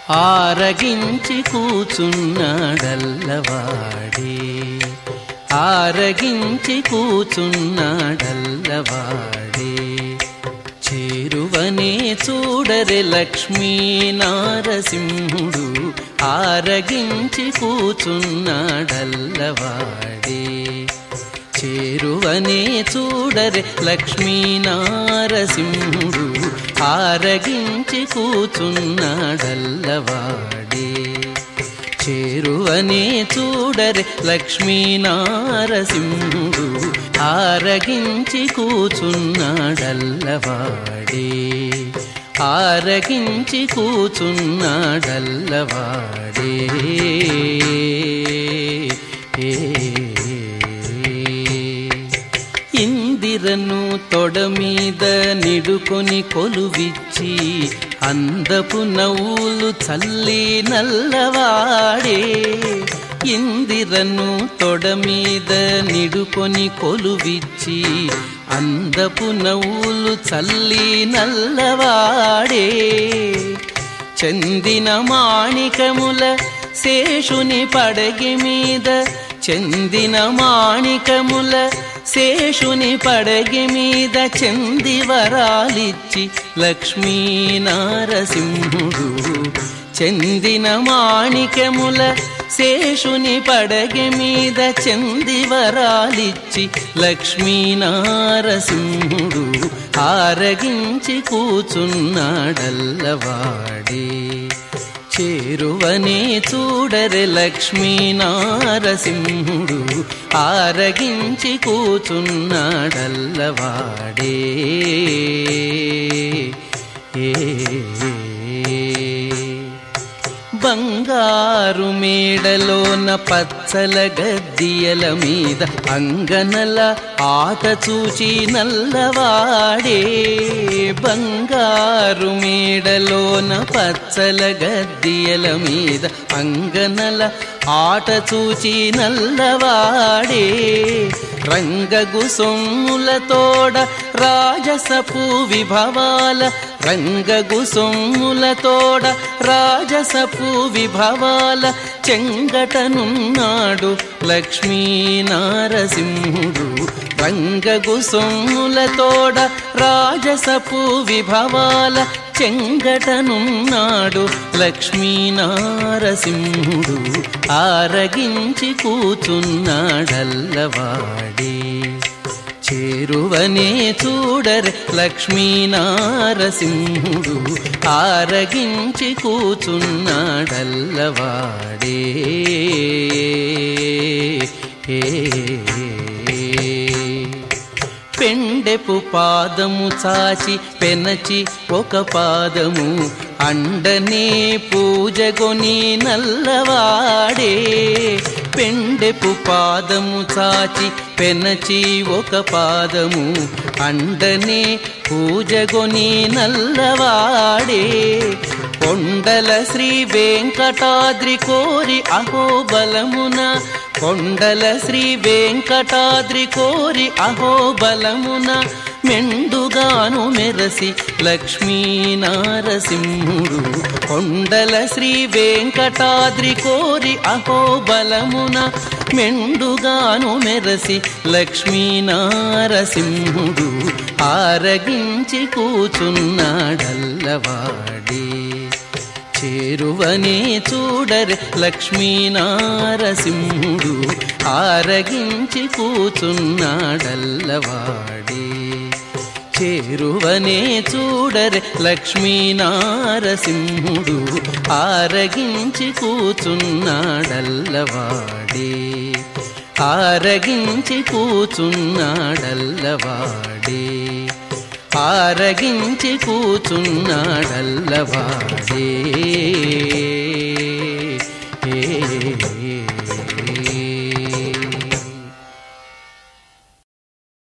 ఆరగించి కూచున్నాడల్లవాడే ఆరగించి కూచున్నాడల్లవాడే చేరువనే చూడరె లక్ష్మీ నారసింహుడు ఆరగించి కూచున్నాడల్లవాడే చేరువనే చూడరె లక్ష్మీ నారసింహుడు ఆరగించి కూచున్నాడల్లవాడే చేరువనే చూడరె లక్ష్మీ నారసింహుడు ఆరగించి కూచున్నాడల్లవాడే ఆరగించి కూచున్నాడల్లవాడే ఇందిరను తొడ మీద నిడుకొని కొలువిచ్చి అందపు నవ్వులు చల్లి నల్లవాడే ఇందిరను తొడ మీద నిడుకొని కొలువిచ్చి అందపు నవ్వులు చల్లి నల్లవాడే చందిన మాణికముల శేషుని పడగి మీద చందిన మాణికముల శేషుని పడగి మీద చంది వరాలిచ్చి లక్ష్మీ నారసింహుడు చందిన మాణికముల శేషుని పడగి మీద చంది వరాలిచ్చి లక్ష్మీ నారసింహుడు ఆరగించి కూచున్నాడల్లవాడే చేరువనే చూడరె లక్ష్మీ నారసింహుడు ఆరగించి కూచున్నాడల్లవాడే ఏ బంగారు మేడలోన పచ్చల గద్దియల మీద అంగనల ఆట చూచి నల్లవాడే బంగారు మేడలోన పచ్చల గద్దియల మీద అంగనల ఆట చూచి నల్లవాడే రంగగు సొమ్ములతోడ రాజసపు విభవాల రంగగు సొమ్ములతోడ రాజసపు విభవాల చెంగటనున్నాడు లక్ష్మీ నారసింహుడు రంగగు సొమ్ములతోడ రాజసపు విభవాల చెంగటనున్నాడు లక్ష్మీ నారసింహుడు ఆరగించి కూచున్నాడల్లవాడే చేరువనే చూడర్ లక్ష్మీ నారసింహుడు ఆరగించి కూచున్నాడల్లవాడే పెండెపు పాదము చాచి పెనచి ఒక పాదము అండనే పూజగొని నల్లవాడే పెండెపు పాదము చాచి పెనచి ఒక పాదము అండనే పూజగొని నల్లవాడే కొండల శ్రీ వెంకటాద్రి కోరి అహోబలమున కొండల శ్రీ వెంకటాద్రి కోరి అహోబలమున మెండుగాను మెరసి లక్ష్మీ నారసింహుడు కొండల శ్రీ వెంకటాద్రి కోరి అహోబలమున మెండుగాను మెరసి లక్ష్మీ నారసింహుడు ఆరగించి కూచున్నాడల్లవాడే చేరువనే చూడర్ లక్ష్మీ నారసింహుడు ఆరగించి కూచున్నాడల్లవాడే చేరువనే చూడర్ లక్ష్మీ నారసింహుడు ఆరగించి కూచున్నాడల్లవాడే ఆరగించి కూచున్నాడల్లవాడే ఆరగించి కూచున్నాడల్లవాడే